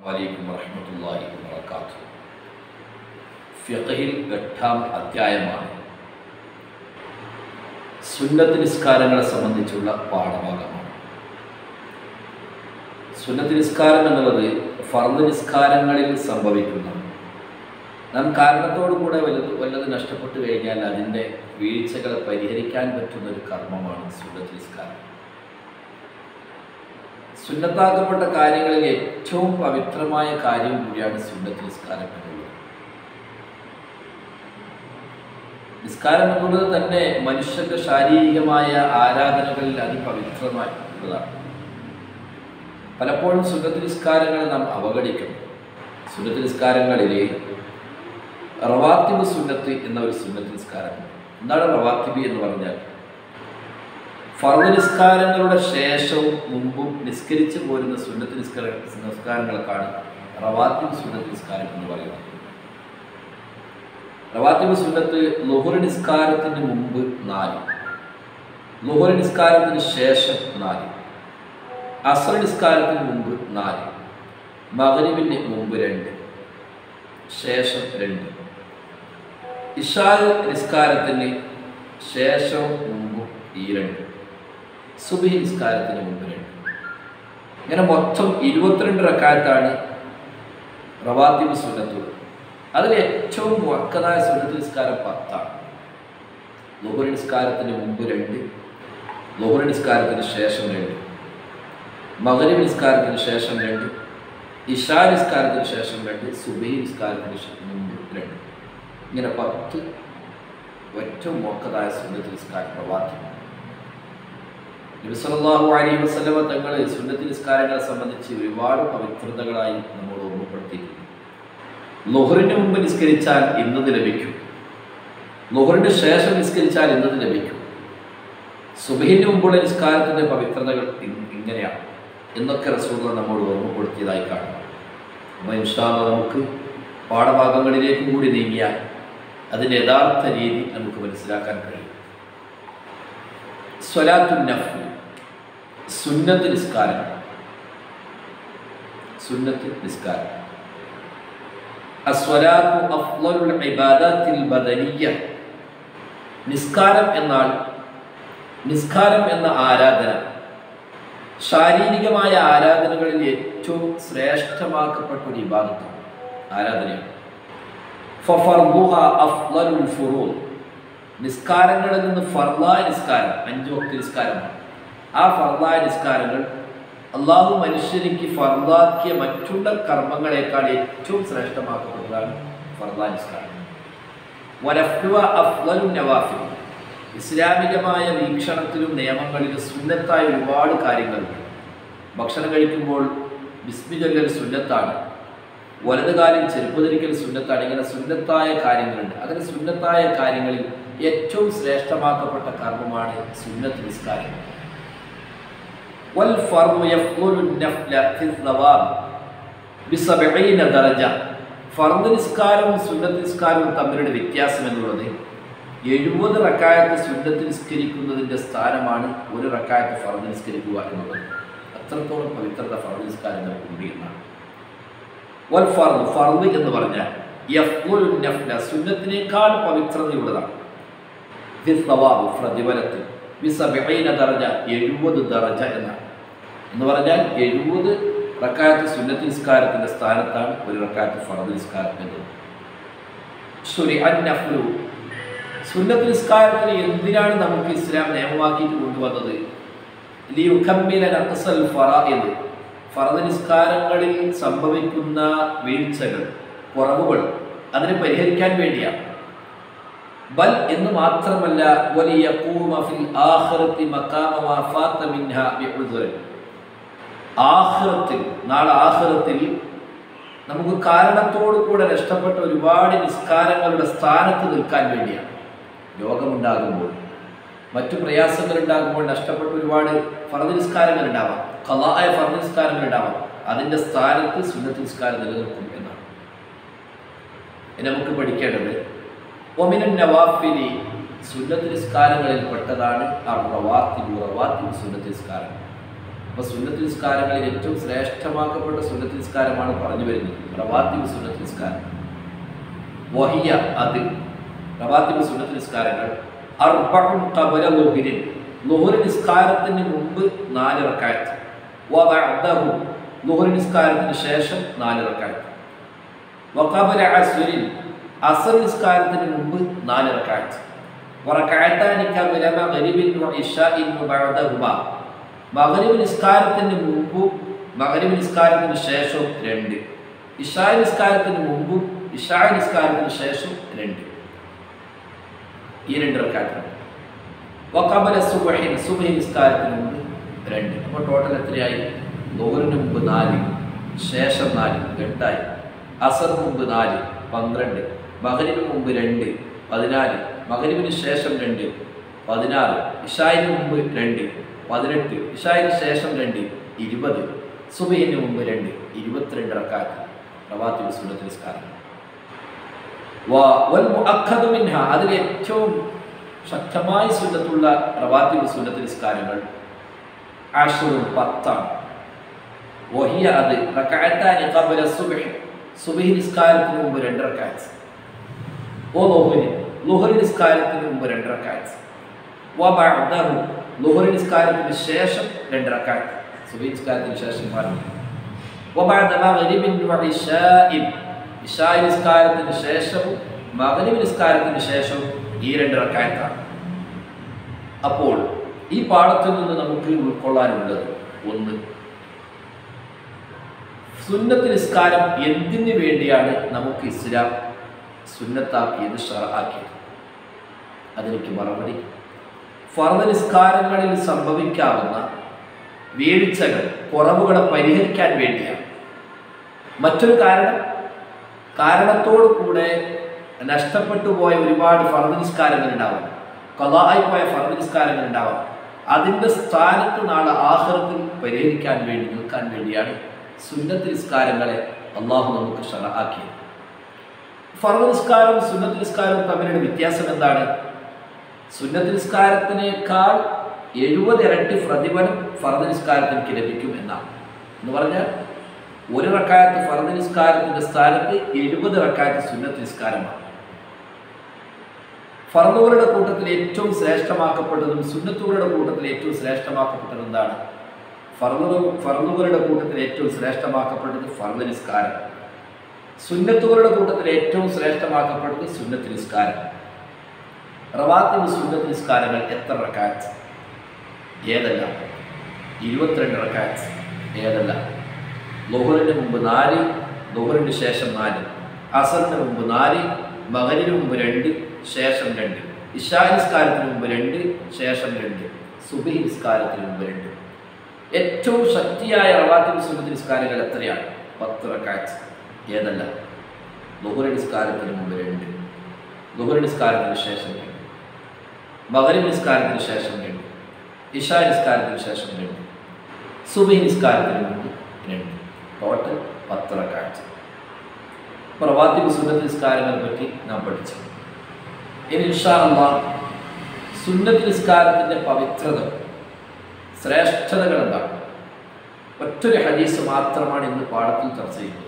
വലൈക്കും വറഹമത്തല്ലാഹി വബറകാതുഹു ഫിഖഹിൽ എട്ടാം അധ്യായമാണ് സുന്നത്ത് നിസ്കാരങ്ങളെ സംബന്ധിച്ചുള്ള പാഠഭാഗമാണ് സുന്നത്ത് നിസ്കാരം എന്നുള്ളത് ഫർദ് നിസ്കാരങ്ങളിൽ സംഭവിക്കുന്ന നാം കാരണത്തോടു കൂടെ വല്ലത് വല്ലത് നഷ്ടപ്പെട്ടു കഴിഞ്ഞാൽ അതിൻ്റെ വീഴ്ചകളെ പരിഹരിക്കാൻ പറ്റുന്ന ഒരു കർമ്മമാണ് സുന്നത്ത് നിസ്കാരം സുന്നത്താക്കപ്പെട്ട കാര്യങ്ങളിൽ ഏറ്റവും പവിത്രമായ കാര്യം കൂടിയാണ് സുന്നത്ത് നിസ്കാരം എന്നുള്ളത് നിസ്കാരം എന്നുള്ളത് തന്നെ മനുഷ്യന്റെ ശാരീരികമായ ആരാധനകളിൽ അതിപവിത്രമായിട്ടുള്ളതാണ് പലപ്പോഴും സുന്നത്ത് നിസ്കാരങ്ങൾ നാം അവഗണിക്കുന്നു സുന്നത്ത് നിസ്കാരങ്ങളിൽ റവാത്തിബ് സുന്നത്ത് എന്ന ഒരു സുന്നത്ത് നിസ്കാരമുണ്ട് എന്താണ് റവാത്തിബ് എന്ന് പറഞ്ഞാൽ ഫർദ് നിസ്കാരങ്ങളുടെ ശേഷവും മുമ്പും നിസ്കരിച്ചു പോരുന്ന സുന്നത്ത് നിസ്കാര നിസ്കാരങ്ങൾക്കാണ് റവാത്തിബ് സുന്നത്ത് നിസ്കാരം എന്ന് പറയുന്നത് റവാത്തിബ് സുന്നത്ത് ലുഹുർ നിസ്കാരത്തിന് മുമ്പ് നാല് ലുഹുർ നിസ്കാരത്തിന് ശേഷം നാല് അസർ നിസ്കാരത്തിന് മുമ്പ് നാല് മകരിബിന് മുമ്പ് രണ്ട് ശേഷം രണ്ട് ഇഷാൽ നിസ്കാരത്തിന് ശേഷവും മുമ്പും ഈ രണ്ട് സുബി നിസ്കാരത്തിന് മുമ്പ് രണ്ട് ഇങ്ങനെ മൊത്തം ഇരുപത്തിരണ്ട് റക്കാത്താണ് റവാത്തിബ് സുന്നത്തുകൾ അതിൽ ഏറ്റവും മുഴക്കതായ സുന്നത്ത് നിസ്കാരം പത്താണ് ലോഹറി നിസ്കാരത്തിന് മുമ്പ് രണ്ട് ലോഹറി നിസ്കാരത്തിന് ശേഷം രണ്ട് മകരീബ് നിസ്കാരത്തിന് ശേഷം രണ്ട് ഇഷാ നിസ്കാരത്തിന് ശേഷം രണ്ട് സുബൈ നിസ്കാരത്തിന് ശേ- മുമ്പ് രണ്ട് ഇങ്ങനെ പത്ത് ഏറ്റവും മോക്കതായ സുന്നത്ത് നിസ്കാരം പ്രവാക്യം നബിസല്ലാഹു അലൈഹി വസല്ലമ തങ്ങൾ സുന്നത്ത് നിസ്കാരങ്ങളെ സംബന്ധിച്ച് ഒരുപാട് പവിത്രതകളായി നമ്മോട് ഓർമ്മപ്പെടുത്തിയിട്ടുണ്ട് ലുഹറിന് മുമ്പ് നിസ്കരിച്ചാൽ ഇന്നത് ലഭിക്കും ലുഹറിന് ശേഷം നിസ്കരിച്ചാൽ ഇന്നത് ലഭിക്കും സുബഹിന് മുമ്പുള്ള നിസ്കാരത്തിൻ്റെ പവിത്രതകൾ ഇ- ഇങ്ങനെയാണ് എന്നൊക്കെ റസൂള്ള നമ്മോട് ഓർമ്മപ്പെടുത്തിയതായി കാണാം അപ്പോൾ ഇൻഷാല്ല നമുക്ക് പാഠഭാഗങ്ങളിലേക്കും കൂടി നീങ്ങിയാൽ അതിൻ്റെ യഥാർത്ഥ രീതി നമുക്ക് മനസ്സിലാക്കാൻ കഴിയും സ്വലാത്തു നഫ് സുന്നത്ത് നിസ്കാരം സുന്നത്ത് നിസ്കാരം അസ്വലാത്തു അഫ്ളലുൽ ഇബാദത്തിൽ ബദനിയ നിസ്കാരം എന്നാൽ നിസ്കാരം എന്ന ആരാധന ശാരീരികമായ ആരാധനകളിൽ ഏറ്റവും ശ്രേഷ്ഠമാക്കപ്പെട്ട ഒരു ഇബാദത്താണ് ആരാധനയാണ് ഫഫർദുഹ അഫ്ളലുൽ ഫുറൂദ് നിസ്കാരങ്ങളിൽ നിന്ന് ഫർലായ നിസ്കാരം അഞ്ച് വക്ത നിസ്കാരമാണ് ആ ഫർലായ നിസ്കാരങ്ങൾ അള്ളാഹു മനുഷ്യനിക്ക് ഫർലാക്കിയ മറ്റുള്ള കർമ്മങ്ങളെക്കാൾ ഏറ്റവും ശ്രേഷ്ഠമാക്കപ്പെട്ടതാണ് ഫർലാ നിസ്കാരം വനഫ്ലുവ അഫ്ളലു നവാഫിൽ ഇസ്ലാമികമായ വീക്ഷണത്തിലും നിയമങ്ങളിലും സുന്നത്തായ ഒരുപാട് കാര്യങ്ങളുണ്ട് ഭക്ഷണം കഴിക്കുമ്പോൾ ബിസ്മി ചൊല്ലൽ സുന്നത്താണ് വലത് കാലിൽ ചെരുപ്പ് ധരിക്കൽ സുന്നത്താണ് ഇങ്ങനെ സുന്നത്തായ കാര്യങ്ങളുണ്ട് അങ്ങനെ സുന്നത്തായ കാര്യങ്ങളിൽ ഏറ്റവും ശ്രേഷ്ഠമാക്കപ്പെട്ട കർമ്മമാണ് സുന്നത്ത് നിസ്കാരം والفرض يفضل النفل في الثواب بسبعين درجة ഫർദ് നിസ്കാരവും സുന്നത്ത് നിസ്കാരവും തമ്മിലുള്ള വ്യത്യാസം എന്നുള്ളത് എഴുപത് റക്കായത്ത് സുന്നത്ത് നിസ്കരിക്കുന്നതിൻ്റെ സ്ഥാനമാണ് ഒരു റക്കായത്ത് ഫർദ് നിസ്കരിക്കുക എന്നുള്ളത് അത്രത്തോളം പവിത്രത ഫർദ് നിസ്കാരങ്ങൾക്ക് ഉണ്ട് എന്നാണ് വൽ ഫർദ് ഫർദ് എന്ന് പറഞ്ഞാൽ യഫ്ലുൽ നഫ്ല സുന്നത്തിനേക്കാൾ പവിത്രതയുള്ളതാണ് ഫി സവാബ് പ്രതിഫലത്തിൽ ബിസബൈന ദറജ എഴുപത് ദറജ എന്നാണ് എന്ന് പറഞ്ഞാൽ എഴുപത് റക്കായത്ത് സുന്നത്ത് നിസ്കാരത്തിൻ്റെ സ്ഥാനത്താണ് ഒരു റക്കായത്ത് ഫറദ് നിസ്കാരം എന്നത് ശരി അന്നഫ്ലു സുന്നത്ത് നിസ്കാരത്തിന് എന്തിനാണ് നമുക്ക് ഇസ്ലാം നിയമമാക്കിയിട്ട് കൊണ്ടുവന്നത് ലിയുഖമ്മില നഖ്സൽ ഫറാഇദ് ഫറദ് നിസ്കാരങ്ങളിൽ സംഭവിക്കുന്ന വീഴ്ചകൾ കുറവുകൾ അതിനെ പരിഹരിക്കാൻ വേണ്ടിയാണ് ബൽ എന്ന് മാത്രമല്ല വലിയഖൂമ ഫിൽ ആഖിറത്തി മഖാമ മാ ഫാത മിൻഹ ബിഉദ്റൻ ആഖിറത്തിൽ നാളെ ആഖിറത്തിൽ നമുക്ക് കാരണത്തോടു കൂടെ നഷ്ടപ്പെട്ട ഒരുപാട് നിസ്കാരങ്ങളുടെ സ്ഥാനത്ത് നിൽക്കാൻ വേണ്ടിയാണ് രോഗമുണ്ടാകുമ്പോൾ മറ്റു പ്രയാസങ്ങൾ ഉണ്ടാകുമ്പോൾ നഷ്ടപ്പെട്ട ഒരുപാട് ഫർദ് നിസ്കാരങ്ങൾ ഉണ്ടാവാം കലായ ഫർദ് നിസ്കാരങ്ങൾ ഉണ്ടാവാം അതിൻ്റെ സ്ഥാനത്ത് സുന്നത്ത് നിസ്കാരം നിലനിൽക്കും എന്നാണ് ഇനി നമുക്ക് പഠിക്കേണ്ടത് ഒമിനൻ നവാഫിലി സുന്നത്ത് നിസ്കാരങ്ങളിൽ പെട്ടതാണ് റവാത്തിബു റവാത്തിബു സുന്നത്ത് നിസ്കാരം അപ്പോൾ സുന്നത്ത് നിസ്കാരങ്ങളിൽ ഏറ്റവും ശ്രേഷ്ഠമാക്കപ്പെട്ട സുന്നത്ത് നിസ്കാരമാണ് പറഞ്ഞു വരുന്നത് റവാത്തിബ് സുന്നത്ത് നിസ്കാരം വഹിയ അത് റവാത്തിബ് സുന്നത്ത് നിസ്കാരങ്ങൾ അർബഉൻ ഖബല ളുഹ്രിൻ ളുഹ്ർ നിസ്കാരത്തിന് മുമ്പ് നാല് റക്അത്ത് വ ബഅദഹു ളുഹ്ർ നിസ്കാരത്തിന് ശേഷം നാല് റക്അത്ത് വ ഖബല അസ്റിൻ അസ്ർ നിസ്കാരത്തിന് മുമ്പ് നാല് റക്അത്ത് വ റക്അത്താനി ഖബല മഗ്രിബിൻ വ ഇശാഇൻ വ ബഅദഹുമാ മഗ്രിബ് നിസ്കാരത്തിന് മുമ്പും മഗ്രിബ് നിസ്കാരത്തിന് ശേഷവും രണ്ട് ഇഷാ നിസ്കാരത്തിന് മുമ്പും ഇഷാ നിസ്കാരത്തിന് ശേഷം രണ്ട് ഈ രണ്ട് റക്കാറ്റാണ് വക്കബല സുബഹിൻ സുബഹി നിസ്കാരത്തിന് മുമ്പ് രണ്ട് അപ്പോൾ ടോട്ടൽ എത്രയായി ലോറിന് മുമ്പ് നാല് ശേഷം നാല് എട്ടായി അസറിന് മുമ്പ് നാല് പന്ത്രണ്ട് മകരിന് മുമ്പ് രണ്ട് പതിനാല് മകരിവിന് ശേഷം രണ്ട് പതിനാറ് ഇഷായിന് മുമ്പ് രണ്ട് പതിനെട്ട് ഇഷായിന് ശേഷം രണ്ട് ഇരുപത് സുബഹിന് മുമ്പ് രണ്ട് ഇരുപത്തിരണ്ട് റക്കാറ്റ് റവാത്തി സുന്നത്ത് നിസ്കാരം വൽ മുഅക്കദു മിൻഹ അതിൽ ഏറ്റവും ശക്തമായ സുന്നത്തുള്ള റവാത്തിബ് സുന്നത്ത് നിസ്കാരങ്ങൾ ആഷുറും പത്താണ് വഹിയ അത് റകഅത്താനി ഖബല സുബ്ഹ് സുബ്ഹി നിസ്കാരത്തിന് മുമ്പ് രണ്ട് റകഅത്ത് ഓ ളുഹ്രി ളുഹ്രി നിസ്കാരത്തിന് മുമ്പ് രണ്ട് റകഅത്ത് വ ബഅദഹു ളുഹ്രി നിസ്കാരത്തിന് ശേഷം രണ്ട് റകഅത്ത് സുബ്ഹി നിസ്കാരത്തിന് ശേഷം പറഞ്ഞു വ ബഅദ മഗ്രിബിൻ വ ഇശാഇൻ ഇശാ നിസ്കാരത്തിന് ശേഷവും മഗ്രിബ് നിസ്കാരത്തിന് ശേഷവും ഈ രണ്ട് റക്കായത്താണ് അപ്പോൾ ഈ പാഠത്തിൽ നിന്ന് നമുക്ക് ഉൾക്കൊള്ളാനുള്ളത് ഒന്ന് സുന്നത്ത് നിസ്കാരം എന്തിനു വേണ്ടിയാണ് നമുക്ക് ഇസ്ലാം സുന്നത്താക്കിയത് ഷറാക്കിയത് അതിലേക്ക് മറുപടി ഫർദ നിസ്കാരങ്ങളിൽ സംഭവിക്കാവുന്ന വീഴ്ചകൾ കുറവുകളെ പരിഹരിക്കാൻ വേണ്ടിയാണ് മറ്റൊരു കാരണം കാരണത്തോടു കൂടെ നഷ്ടപ്പെട്ടു പോയ ഒരുപാട് ഫർദ് നിസ്കാരങ്ങൾ ഉണ്ടാവാം കലായി പോയ ഫർദ് നിസ്കാരങ്ങൾ ഉണ്ടാവാം അതിൻ്റെ സ്ഥാനത്ത് നാളെ ആഹ്റത്തിൽ പരിഹരിക്കാൻ വേണ്ടി നിൽക്കാൻ വേണ്ടിയാണ് സുന്നത്ത് നിസ്കാരങ്ങളെ അള്ളാഹു നമുക്ക് ഷറാക്കിയത് ഫർദ് നിസ്കാരവും സുന്നത്ത് നിസ്കാരവും തമ്മിലുള്ള വ്യത്യാസം എന്താണ് സുന്നത്ത് നിസ്കാരത്തിനേക്കാൾ എഴുപത് ഇരട്ടി പ്രതിഫലം ഫർദ് നിസ്കാരത്തിലേക്ക് ലഭിക്കും എന്നാണ് എന്ന് പറഞ്ഞാൽ ഒരു റക്കായത്ത് ഫർദ് നിസ്കാരത്തിന്റെ സ്ഥാനത്ത് എഴുപത് റക്കായത്ത് സുന്നത്ത് നിസ്കാരമാണ് ഫർദുകളുടെ കൂട്ടത്തിൽ ഏറ്റവും ശ്രേഷ്ഠമാക്കപ്പെട്ടതും സുന്നത്തുകളുടെ കൂട്ടത്തിൽ ഏറ്റവും ശ്രേഷ്ഠമാക്കപ്പെട്ടത് എന്താണ് ഫർദു ഫർദുകളുടെ കൂട്ടത്തിൽ ഏറ്റവും ശ്രേഷ്ഠമാക്കപ്പെട്ടത് ഫർദ് നിസ്കാരം സുന്നത്തുകളുടെ കൂട്ടത്തിൽ ഏറ്റവും ശ്രേഷ്ഠമാക്കപ്പെട്ടത് സുന്നത്ത് നിസ്കാരം റവാത്തിബ് സുന്നത്ത് നിസ്കാരങ്ങൾ എത്ര റക്കായത്ത് ഏതല്ല ഇരുപത്തിരണ്ട് റക്കായത്ത് ഏതല്ല ലുഹറിന് മുമ്പ് നാല് ലുഹറിന് ശേഷം നാല് അസറിന് മുമ്പ് നാല് മകരിന് മുമ്പ് രണ്ട് ശേഷം രണ്ട് ഇഷാ നിസ്കാരത്തിന് മുമ്പ് രണ്ട് ശേഷം രണ്ട് സുബഹി നിസ്കാരത്തിന് മുമ്പ് രണ്ട് ഏറ്റവും ശക്തിയായ റവാത്തിബ് സുന്നത്ത് നിസ്കാരങ്ങൾ എത്രയാണ് പത്ത് റക്കാറ്റ് ഏതല്ല ലുഹുര നിസ്കാരത്തിന് മുമ്പ് രണ്ട് ലുഹുര നിസ്കാരത്തിന് ശേഷം രണ്ട് മകരിബ് നിസ്കാരത്തിന് ശേഷം രണ്ട് ഇഷാ നിസ്കാരത്തിന് ശേഷം രണ്ട് സുബഹി നിസ്കാരത്തിന് മുമ്പ് രണ്ട് ടോട്ടൽ പത്ത് റക്കാഴ്ച പ്രവാത്തിബ് സുന്നത്ത് നിസ്കാരങ്ങളെ പറ്റി നാം പഠിച്ചു ഇനി ഇൻഷാ അള്ളാഹ് സുന്നത്ത് നിസ്കാരത്തിൻ്റെ പവിത്രത ശ്രേഷ്ഠതകൾ എന്താണ് ഒറ്റൊരു ഹദീസ് മാത്രമാണ് ഇന്ന് പാഠത്തിൽ ചർച്ച ചെയ്യുന്നത്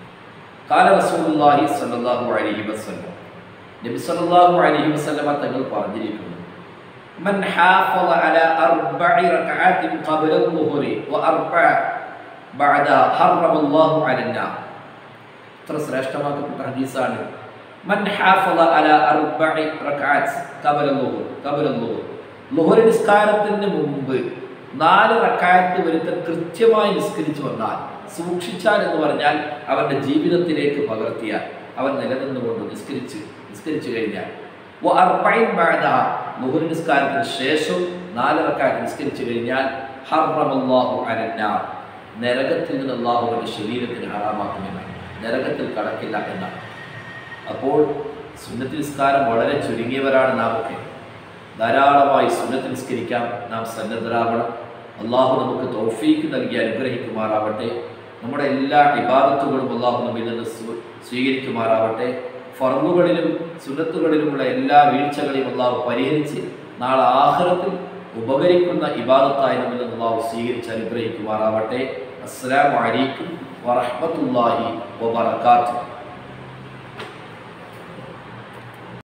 കാല റസൂലുള്ളാഹി സ്വല്ലല്ലാഹു അലൈഹി വസല്ലം നബി സല്ലല്ലാഹു അലൈഹി വസല്ലമ തങ്ങൾ പറഞ്ഞിരിക്കുന്നു من حافظ على أربع ركعات قبل الظهر وأربع بعدها حرم الله على النار ഇത്ര ശ്രേഷ്ഠമാക്കപ്പെട്ട ഹദീസാണ് മൻ ഹാഫള അല അർബഇ റക്അത്ത് ഖബല ളുഹുർ ഖബല ളുഹുർ ളുഹുർ നിസ്കാരത്തിന് മുമ്പ് നാല് റക്അത്ത് ഒരുത്തൻ കൃത്യമായി നിസ്കരിച്ചു വന്നാൽ സൂക്ഷിച്ചാൽ എന്ന് പറഞ്ഞാൽ അവന്റെ ജീവിതത്തിലേക്ക് പകർത്തിയാൽ അവൻ നിലനിന്നുകൊണ്ട് നിസ്കരിച്ച് നിസ്കരിച്ചു കഴിഞ്ഞാൽ വ അർബഇൻ ബഅദഹ ളുഹുർ നിസ്കാരത്തിന് ശേഷം നാല് റക്അത്ത് നിസ്കരിച്ചു കഴിഞ്ഞാൽ ഹറമല്ലാഹു അലന്നാർ നരകത്തിൽ നിന്ന് അള്ളാഹു അവന്റെ ശരീരത്തിന് ഹറാമാക്കുമെന്നാണ് നരകത്തിൽ കടക്കില്ല എന്നാണ് അപ്പോൾ സുന്നത്ത് നിസ്കാരം വളരെ ചുരുങ്ങിയവരാണ് നാം ഒക്കെ ധാരാളമായി സുന്നത്ത് നിസ്കരിക്കാം നാം സന്നദ്ധരാവണം അള്ളാഹു നമുക്ക് തോഫീക്ക് നൽകി അനുഗ്രഹിക്കുമാറാവട്ടെ നമ്മുടെ എല്ലാ ഇബാദത്തുകളും അള്ളാഹു നമ്മിൽ നിന്ന് സ്വീ- സ്വീകരിക്കുമാറാവട്ടെ ഫർമുകളിലും സുന്നത്തുകളിലുമുള്ള എല്ലാ വീഴ്ചകളെയും അള്ളാഹു പരിഹരിച്ച് നാളെ ആഹ്റത്തിൽ ഉപകരിക്കുന്ന ഇബാദത്തായി നമ്മിൽ നിന്ന് അള്ളാഹു സ്വീകരിച്ച് അനുഗ്രഹിക്കുമാറാവട്ടെ അസ്സലാമു അലൈക്കും വറഹ്മത്തുള്ളാഹി വബറകാതുഹു